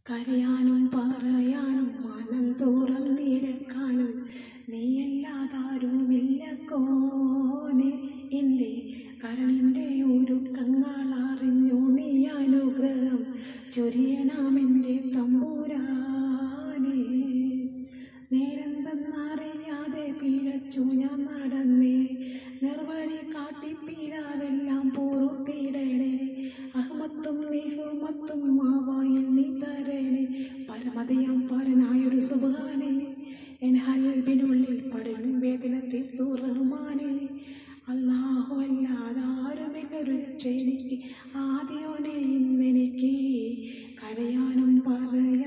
കരയാനും പറയാനും മനം തുറന്നിരക്കാനും നീയല്ലാതാരുമില്ല കോനെ എൻ്റെ കരണിൻ്റെ ഒരുക്കങ്ങൾ അറിഞ്ഞു നീ അനുഗ്രഹം ചൊരിയണമെൻ്റെ തമ്പുരാനെ നേരെന്തെന്നറിയാതെ പിഴച്ചു ഞാൻ നടന്നേ നിർവഴി കാട്ടി പിഴവെല്ലാം പൂർത്തിയിടണേ അഹ്മത്തും നിഹുമത്തും മാവായിൽ നീ തരണേ പരമതയാം പരനായൊരു സുബാനെ എൻ ഹൽബിനുള്ളിൽ പടരും വേദനത്തിൽ തുറമാനെ അല്ലാഹു അല്ലാതെ ആരുമില്ലൊരു രക്ഷ എനിക്ക് ആദ്യോനെ ഇന്നെനിക്ക് കരയാനും പറയാനും